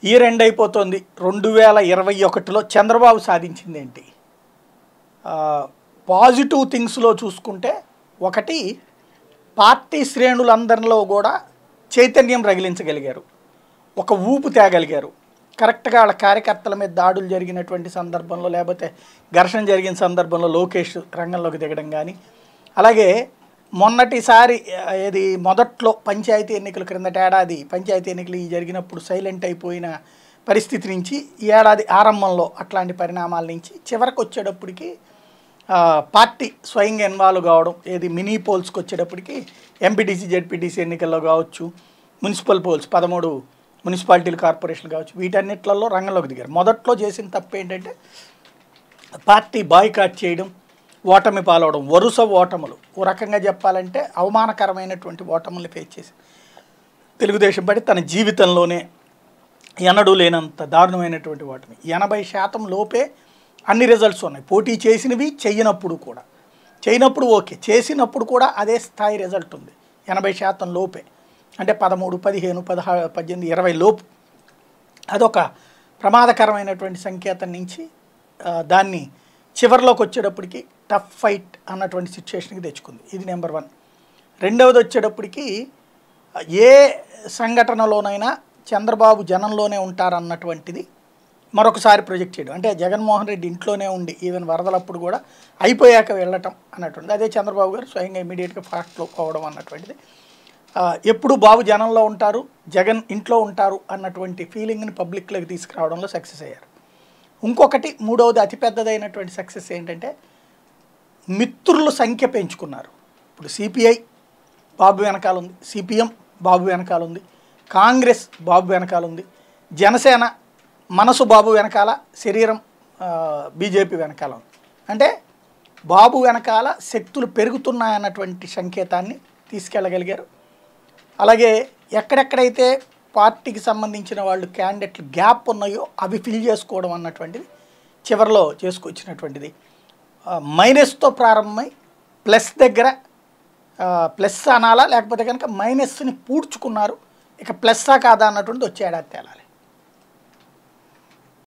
ఈ రెండు అయిపోతుంది రెండు వేల ఇరవై ఒకటిలో చంద్రబాబు సాధించింది ఏంటి పాజిటివ్ థింగ్స్లో చూసుకుంటే ఒకటి పార్టీ శ్రేణులందరిలో కూడా చైతన్యం రగిలించగలిగారు ఒక ఊపు తేగలిగారు కరెక్ట్గా వాళ్ళ కార్యకర్తల మీద దాడులు జరిగినటువంటి సందర్భంలో లేకపోతే ఘర్షణ జరిగిన సందర్భంలో లోకేష్ రంగంలోకి దిగడం కానీ అలాగే మొన్నటిసారి ఆ, ఏది మొదట్లో పంచాయతీ ఎన్నికల క్రిందట ఏడాది పంచాయతీ ఎన్నికలు ఈ జరిగినప్పుడు సైలెంట్ అయిపోయిన పరిస్థితి నుంచి ఈ ఏడాది ఆరంభంలో అట్లాంటి పరిణామాల నుంచి చివరికి వచ్చేటప్పటికి ఆ, పార్టీ స్వయంగా ఇన్వాల్వ్ కావడం ఏది మినీ పోల్స్కి వచ్చేటప్పటికి ఎంపీటీసీ జెడ్పీటీసీ ఎన్నికల్లో కావచ్చు మున్సిపల్ పోల్స్ పదమూడు మున్సిపాలిటీలు కార్పొరేషన్లు కావచ్చు వీటన్నిట్లలో రంగంలోకి దిగారు మొదట్లో చేసిన తప్పు ఏంటంటే పార్టీ బాయ్కాట్ చేయడం ఓటమి పాలవడం వరుస ఓటములు ఓ రకంగా చెప్పాలంటే అవమానకరమైనటువంటి ఓటములు ఫేస్ చేసి తెలుగుదేశం పార్టీ తన జీవితంలోనే ఎన్నడూ లేనంత దారుణమైనటువంటి ఓటమి ఎనభై శాతం లోపే అన్ని రిజల్ట్స్ ఉన్నాయి పోటీ చేసినవి చెయ్యనప్పుడు కూడా చేయనప్పుడు ఓకే చేసినప్పుడు కూడా అదే స్థాయి రిజల్ట్ ఉంది ఎనభై శాతం లోపే అంటే పదమూడు పదిహేను పదహా పద్దెనిమిది ఇరవై లోపు అదొక ప్రమాదకరమైనటువంటి సంకేతం నుంచి ఆ, దాన్ని చివరిలోకి వచ్చేటప్పటికి టఫ్ ఫైట్ అన్నటువంటి సిచ్యువేషన్కి తెచ్చుకుంది ఇది నెంబర్ వన్ రెండవది వచ్చేటప్పటికి ఆ, ఏ సంఘటనలోనైనా చంద్రబాబు జనంలోనే ఉంటారన్నటువంటిది మరొకసారి ప్రొజెక్ట్ చేయడం అంటే జగన్మోహన్ రెడ్డి ఇంట్లోనే ఉండి ఈవెన్ వరదలప్పుడు కూడా అయిపోయాక వెళ్ళటం అన్నటువంటిది అదే చంద్రబాబు గారు స్వయంగా ఇమీడియట్గా ఫాస్ట్లో పోవడం అన్నటువంటిది ఆ, ఎప్పుడు బాబు జనంలో ఉంటారు జగన్ ఇంట్లో ఉంటారు అన్నటువంటి ఫీలింగ్ని పబ్లిక్లోకి తీసుకురావడంలో సక్సెస్ అయ్యారు ఇంకొకటి మూడవది అతిపెద్దదైనటువంటి సక్సెస్ ఏంటంటే మిత్రుల సంఖ్య పెంచుకున్నారు ఇప్పుడు సిపిఐ బాబు వెనకాల ఉంది సిపిఎం బాబు వెనకాల ఉంది కాంగ్రెస్ బాబు వెనకాల ఉంది జనసేన మనసు బాబు వెనకాల శరీరం ఆ, బీజేపీ వెనకాల ఉంది అంటే బాబు వెనకాల శక్తులు పెరుగుతున్నాయన్నటువంటి సంకేతాన్ని తీసుకెళ్ళగలిగారు అలాగే ఎక్కడెక్కడైతే పార్టీకి సంబంధించిన వాళ్ళు క్యాండిడేట్లు గ్యాప్ ఉన్నాయో అవి ఫిల్ చేసుకోవడం అన్నటువంటిది చివరిలో చేసుకొచ్చినటువంటిది ఆ, మైనస్తో ప్రారంభమై ప్లస్ దగ్గర ఆ, ప్లస్ అనాలా లేకపోతే కనుక మైనస్ని పూడ్చుకున్నారు ఇక ప్లస్సా కాదా అన్నటువంటిది వచ్చే ఏడాది తేలాలి